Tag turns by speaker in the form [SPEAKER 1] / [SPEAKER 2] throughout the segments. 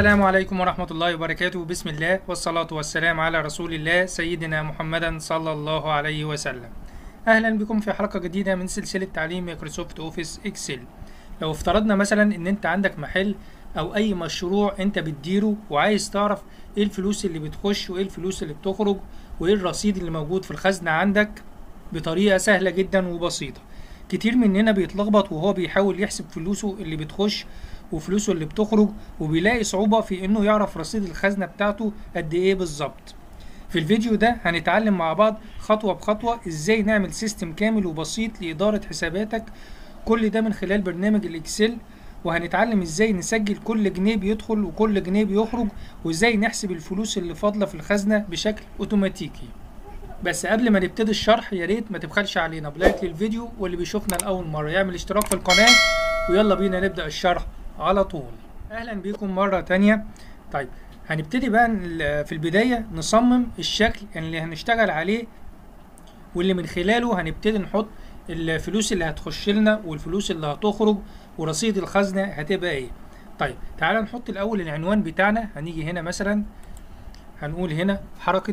[SPEAKER 1] السلام عليكم ورحمة الله وبركاته بسم الله والصلاة والسلام على رسول الله سيدنا محمدا صلى الله عليه وسلم أهلا بكم في حلقة جديدة من سلسلة تعليم مايكروسوفت أوفيس إكسل لو افترضنا مثلا إن أنت عندك محل أو أي مشروع أنت بتديره وعايز تعرف إيه الفلوس اللي بتخش وإيه الفلوس اللي بتخرج وإيه الرصيد اللي موجود في الخزنة عندك بطريقة سهلة جدا وبسيطة كتير مننا بيتلخبط وهو بيحاول يحسب فلوسه اللي بتخش وفلوسه اللي بتخرج وبيلاقي صعوبة في انه يعرف رصيد الخزنة بتاعته قد ايه بالظبط في الفيديو ده هنتعلم مع بعض خطوة بخطوة ازاي نعمل سيستم كامل وبسيط لإدارة حساباتك كل ده من خلال برنامج الاكسل وهنتعلم ازاي نسجل كل جنيه بيدخل وكل جنيه بيخرج وازاي نحسب الفلوس اللي فاضلة في الخزنة بشكل اوتوماتيكي بس قبل ما نبتدي الشرح يا ريت ما تبخلش علينا بلايك للفيديو واللي بيشوفنا لأول مرة يعمل اشتراك في القناة ويلا بينا نبدأ الشرح على طول اهلا بيكم مرة تانية طيب هنبتدي بقى في البداية نصمم الشكل اللي هنشتغل عليه واللي من خلاله هنبتدي نحط الفلوس اللي هتخش لنا والفلوس اللي هتخرج ورصيد الخزنة هتبقى ايه طيب تعالى نحط الاول العنوان بتاعنا هنيجي هنا مثلا هنقول هنا حركة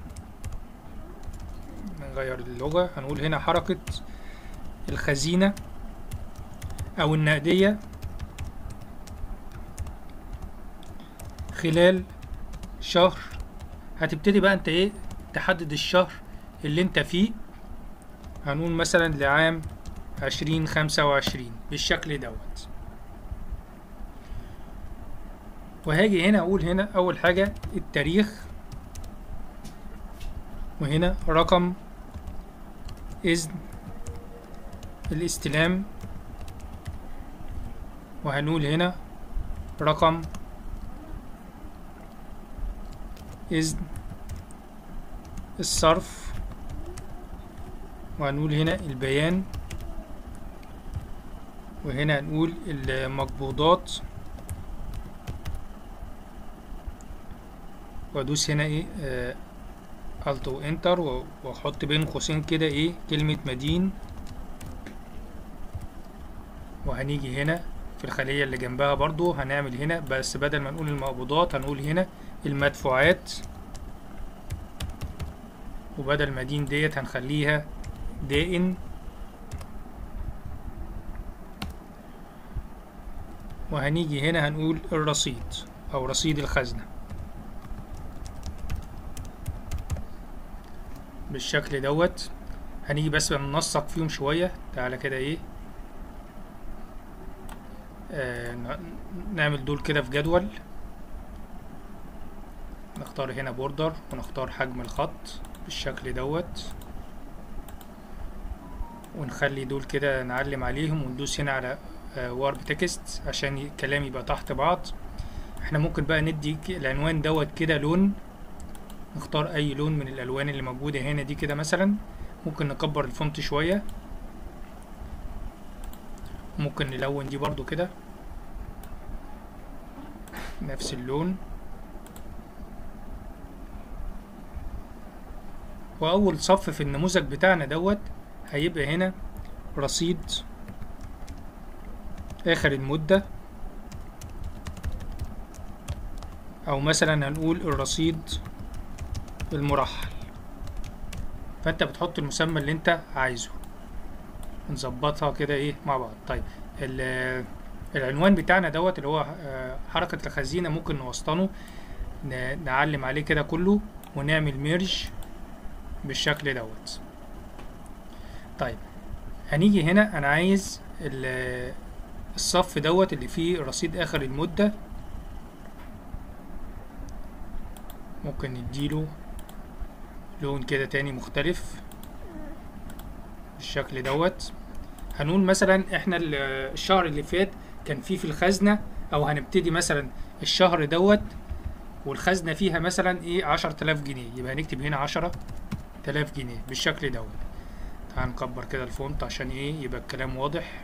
[SPEAKER 1] نغير اللغة هنقول هنا حركة الخزينة او النقدية خلال شهر هتبتدي بقى انت ايه تحدد الشهر اللي انت فيه هنقول مثلا لعام عشرين خمسة وعشرين بالشكل دوت وهاجي هنا اقول هنا اول حاجة التاريخ وهنا رقم اذن الاستلام وهنقول هنا رقم إذن الصرف وهنقول هنا البيان وهنا هنقول المقبوضات وادوس هنا ايه آه الت وانتر واحط بين قوسين كده ايه كلمة مدين وهنيجي هنا في الخلية اللي جنبها برضو هنعمل هنا بس بدل ما نقول المقبوضات هنقول هنا المدفوعات وبدل ما دين ديت هنخليها دائن وهنيجي هنا هنقول الرصيد او رصيد الخزنة بالشكل دوت هنيجي بس ننسق فيهم شوية تعالى كده ايه آه نعمل دول كده في جدول نختار هنا بوردر ونختار حجم الخط بالشكل دوت ونخلي دول كده نعلم عليهم وندوس هنا على وارب تكست عشان الكلام يبقى تحت بعض احنا ممكن بقى ندي العنوان دوت كده لون نختار اي لون من الالوان اللي موجودة هنا دي كده مثلا ممكن نكبر الفونت شوية ممكن نلون دي برضو كده نفس اللون واول صف في النموذج بتاعنا دوت هيبقى هنا رصيد اخر المدة او مثلا هنقول الرصيد المرحل فانت بتحط المسمى اللي انت عايزه نظبطها كده ايه مع بعض طيب العنوان بتاعنا دوت اللي هو حركة الخزينة ممكن نوسطنه نعلم عليه كده كله ونعمل ميرج بالشكل دوت طيب هنيجي هنا انا عايز الصف دوت اللي فيه رصيد اخر المدة ممكن نديله لون كده تاني مختلف بالشكل دوت هنقول مثلا احنا الشهر اللي فات كان فيه في الخزنة او هنبتدي مثلا الشهر دوت والخزنة فيها مثلا ايه عشر تلاف جنيه يبقى هنكتب هنا عشرة تلاف جنيه بالشكل دوت تعال نكبر كده الفونت عشان ايه يبقى الكلام واضح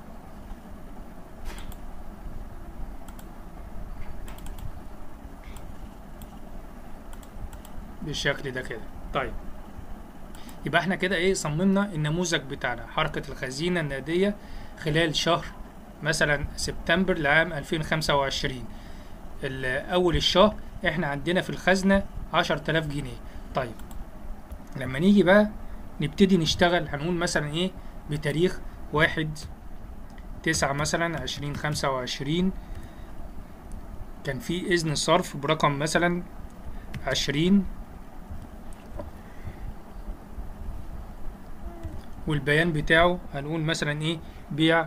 [SPEAKER 1] بالشكل ده كده طيب يبقى احنا كده ايه صممنا النموذج بتاعنا حركة الخزينة النقدية خلال شهر مثلا سبتمبر لعام 2025 ال- اول الشهر احنا عندنا في الخزنة عشر تلاف جنيه طيب لما نيجي بقى نبتدي نشتغل هنقول مثلا ايه بتاريخ واحد تسعة مثلا عشرين خمسة وعشرين كان في إذن صرف برقم مثلا عشرين والبيان بتاعه هنقول مثلا ايه بيع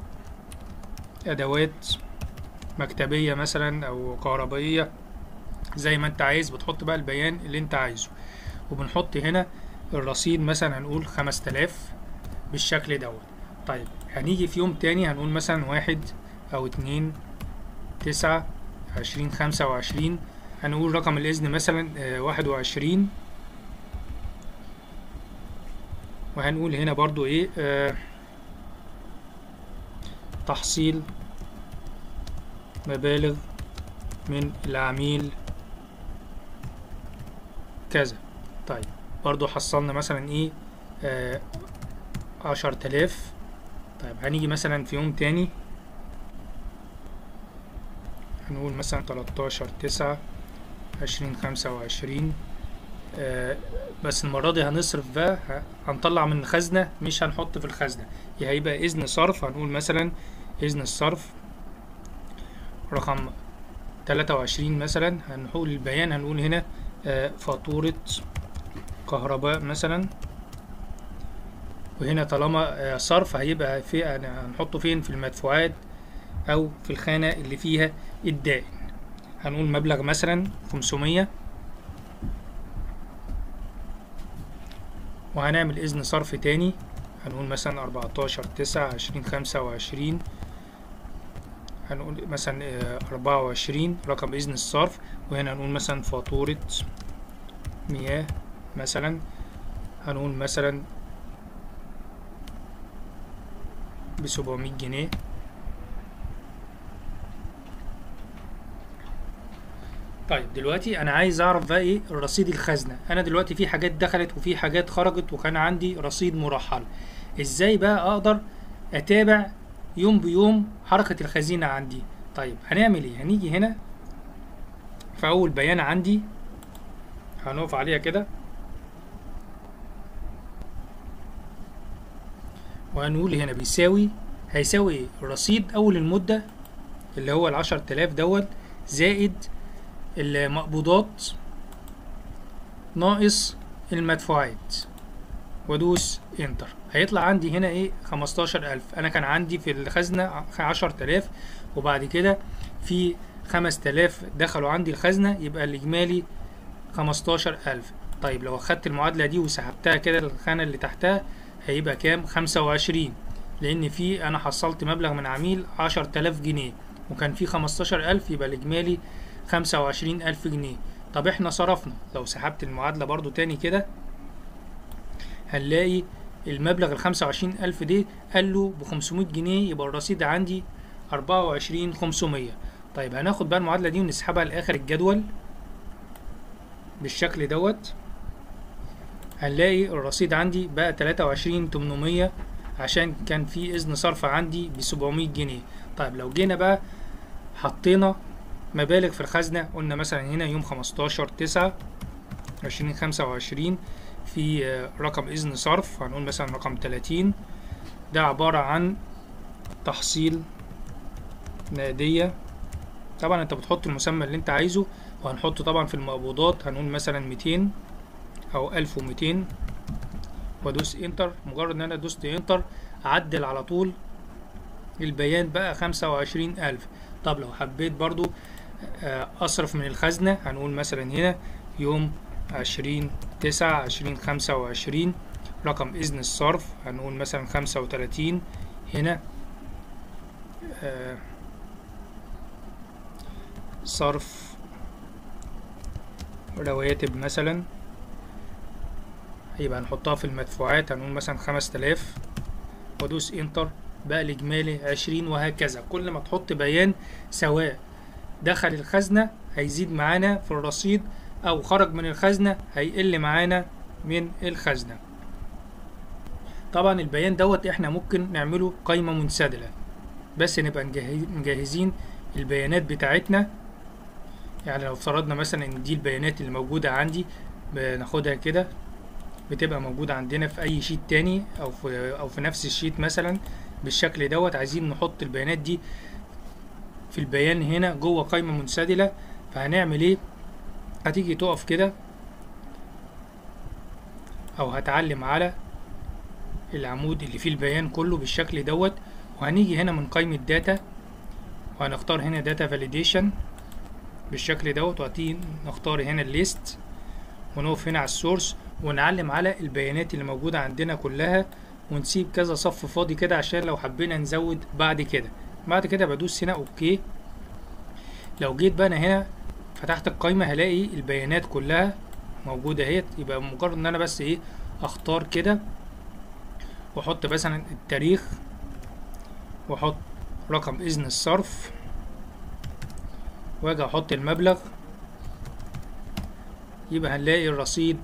[SPEAKER 1] أدوات مكتبية مثلا أو كهربائية زي ما انت عايز بتحط بقى البيان اللي انت عايزه وبنحط هنا الرصيد مثلا هنقول خمس تلاف بالشكل دوت طيب هنيجي في يوم تاني هنقول مثلا واحد أو اتنين تسعة عشرين خمسة وعشرين هنقول رقم الإذن مثلا آه، واحد وعشرين وهنقول هنا برضو ايه آه تحصيل مبالغ من العميل كذا طيب برضو حصلنا مثلا ايه آه عشر تلاف طيب هنيجي مثلا في يوم تاني هنقول مثلا تلاتاشر تسعة عشرين خمسة وعشرين آه بس المرة دي هنصرف بقى ه- هنطلع من الخزنة مش هنحط في الخزنة يا هيبقى إذن صرف هنقول مثلا إذن الصرف رقم تلاتة وعشرين مثلا هنقول البيان هنقول هنا آه فاتورة كهرباء مثلا وهنا طالما آه صرف هيبقى في هنحطه فين في المدفوعات أو في الخانة اللي فيها الدائن هنقول مبلغ مثلا خمسمية وهنعمل إذن صرف تاني هنقول مثلا أربعتاشر تسعة عشرين خمسة وعشرين هنقول مثلا أربعة وعشرين رقم إذن الصرف وهنا هنقول مثلا فاتورة مياه مثلا هنقول مثلا بسبعمية جنيه طيب دلوقتي انا عايز اعرف بقى ايه الرصيد الخزنه انا دلوقتي في حاجات دخلت وفي حاجات خرجت وكان عندي رصيد مرحل ازاي بقى اقدر اتابع يوم بيوم حركه الخزينه عندي طيب هنعمل ايه هنيجي هنا في اول بيان عندي هنقف عليها كده وهنقول هنا بيساوي هيساوي ايه الرصيد اول المده اللي هو العشر تلاف دوت زائد المقبوضات ناقص المدفوعات وادوس انتر هيطلع عندي هنا ايه خمستاشر الف انا كان عندي في الخزنة عشر تلاف وبعد كده في خمس تلاف دخلوا عندي الخزنة يبقى الاجمالي خمستاشر الف طيب لو اخدت المعادلة دي وسحبتها كده الخانة اللي تحتها هيبقى كام خمسة وعشرين لان في انا حصلت مبلغ من عميل عشر تلاف جنيه وكان في خمستاشر الف يبقى الاجمالي خمسة وعشرين ألف جنيه طب احنا صرفنا لو سحبت المعادلة برضو تاني كده هنلاقي المبلغ الخمسة وعشرين ألف دي قال له بخمسمية جنيه يبقى الرصيد عندي أربعة وعشرين خمسمية طيب هناخد بقى المعادلة دي ونسحبها لآخر الجدول بالشكل دوت هنلاقي الرصيد عندي بقى تلاتة وعشرين تمنمية عشان كان في إذن صرف عندي بسبعمية جنيه طيب لو جينا بقى حطينا مبالغ في الخزنة قلنا مثلا هنا يوم خمستاشر تسعة عشرين خمسة وعشرين في رقم إذن صرف هنقول مثلا رقم تلاتين ده عبارة عن تحصيل نقدية طبعا انت بتحط المسمى اللي انت عايزه وهنحطه طبعا في المقبوضات هنقول مثلا ميتين او الف وميتين وادوس انتر مجرد ان انا دوست انتر اعدل على طول البيان بقى خمسة وعشرين الف طب لو حبيت برضو أصرف من الخزنة هنقول مثلا هنا يوم عشرين تسعة عشرين خمسة وعشرين رقم إذن الصرف هنقول مثلا خمسة وتلاتين هنا صرف رواتب مثلا يبقى هنحطها في المدفوعات هنقول مثلا خمس تلاف وادوس انتر بقى الإجمالي عشرين وهكذا كل ما تحط بيان سواء دخل الخزنة هيزيد معانا في الرصيد أو خرج من الخزنة هيقل معانا من الخزنة طبعا البيان دوت احنا ممكن نعمله قايمة منسدلة بس نبقى مجهزين البيانات بتاعتنا يعني لو افترضنا مثلا ان دي البيانات اللي موجودة عندي بناخدها كده بتبقى موجودة عندنا في اي شيت تاني او في او في نفس الشيت مثلا بالشكل دوت عايزين نحط البيانات دي في البيان هنا جوه قائمة منسدلة فهنعمل ايه هتيجي تقف كده او هتعلم على العمود اللي فيه البيان كله بالشكل دوت وهنيجي هنا من قائمة داتا وهنختار هنا داتا فاليديشن بالشكل دوت وهتيجي نختار هنا الليست ونقف هنا على السورس ونعلم على البيانات اللي موجودة عندنا كلها ونسيب كذا صف فاضي كده عشان لو حبينا نزود بعد كده بعد كده بدوس هنا اوكي لو جيت بقى انا هنا فتحت القائمة هلاقي البيانات كلها موجودة اهيت يبقى مجرد ان انا بس ايه اختار كده واحط مثلا التاريخ واحط رقم اذن الصرف واجي احط المبلغ يبقى هنلاقي الرصيد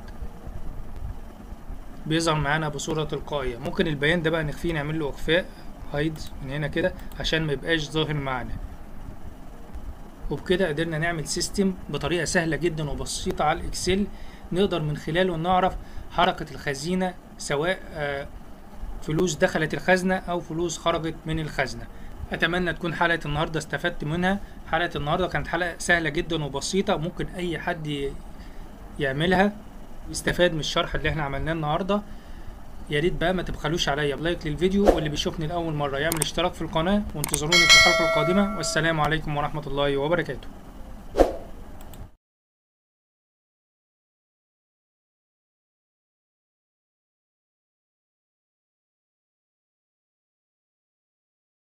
[SPEAKER 1] بيظهر معانا بصورة تلقائية ممكن البيان ده بقى نخفيه نعمل له اخفاء هايد من هنا كده عشان ما يبقاش ظاهر معانا وبكده قدرنا نعمل سيستم بطريقة سهلة جدا وبسيطة على الاكسل نقدر من خلاله نعرف حركة الخزينة سواء فلوس دخلت الخزنة او فلوس خرجت من الخزنة اتمنى تكون حلقة النهاردة استفدت منها حلقة النهاردة كانت حلقة سهلة جدا وبسيطة ممكن اي حد يعملها يستفاد من الشرح اللي احنا عملناه النهارده يا ريت بقى ما تبخلوش عليا بلايك للفيديو واللي بيشوفني لاول مره يعمل اشتراك في القناه وانتظروني في الحلقه القادمه والسلام عليكم ورحمه الله وبركاته